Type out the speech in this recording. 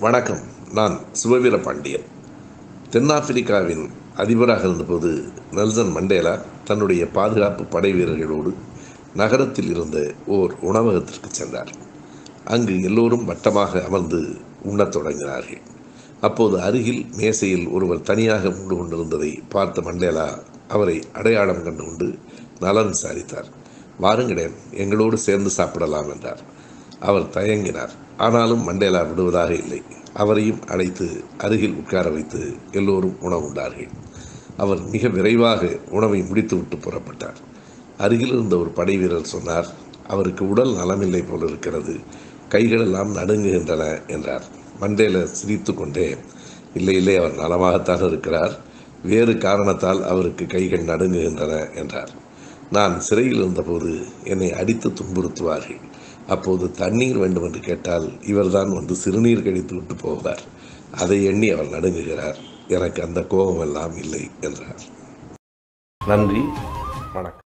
வணக்கம் நான் சுபவீர பாண்டியன் தென்னாப்பிரிக்காவின் அதிபராக இருந்தபோது நெல்சன் மண்டேலா தன்னுடைய பாதுகாப்பு படை வீரர்களோடு நகரத்தில் இருந்த ஓர் உணவகத்திற்கு சென்றார் அங்கு எல்லோரும் வட்டமாக அமர்ந்து உண்ணத் தொடங்கினார்கள் அப்போது அருகில் மேசையில் ஒருவர் தனியாக உண்டு கொண்டிருந்ததை பார்த்த மண்டேலா அவரை அடையாளம் கண்டுகொண்டு நலன் விசாரித்தார் வாருங்களேன் எங்களோடு சேர்ந்து சாப்பிடலாம் என்றார் அவர் தயங்கினார் ஆனாலும் மண்டேலா விடுவதாக இல்லை அவரையும் அழைத்து அருகில் உட்கார வைத்து எல்லோரும் உணவுண்டார்கள் அவர் மிக விரைவாக உணவை முடித்துவிட்டு புறப்பட்டார் அருகில் இருந்த ஒரு படை வீரர் சொன்னார் அவருக்கு உடல் நலமில்லை போல இருக்கிறது கைகளெல்லாம் நடுங்குகின்றன என்றார் மண்டேல சிரித்து கொண்டே இல்லை இல்லை அவர் நலமாகத்தான் இருக்கிறார் வேறு காரணத்தால் அவருக்கு கைகள் நடுங்குகின்றன என்றார் நான் சிறையில் இருந்தபோது என்னை அடித்து துன்புறுத்துவார்கள் அப்போது தண்ணீர் வேண்டும் என்று கேட்டால் இவர்தான் வந்து சிறுநீர் கழித்து விட்டு போவார் அதை எண்ணி அவர் நடுங்குகிறார் எனக்கு அந்த கோபமெல்லாம் இல்லை என்றார் நன்றி வணக்கம்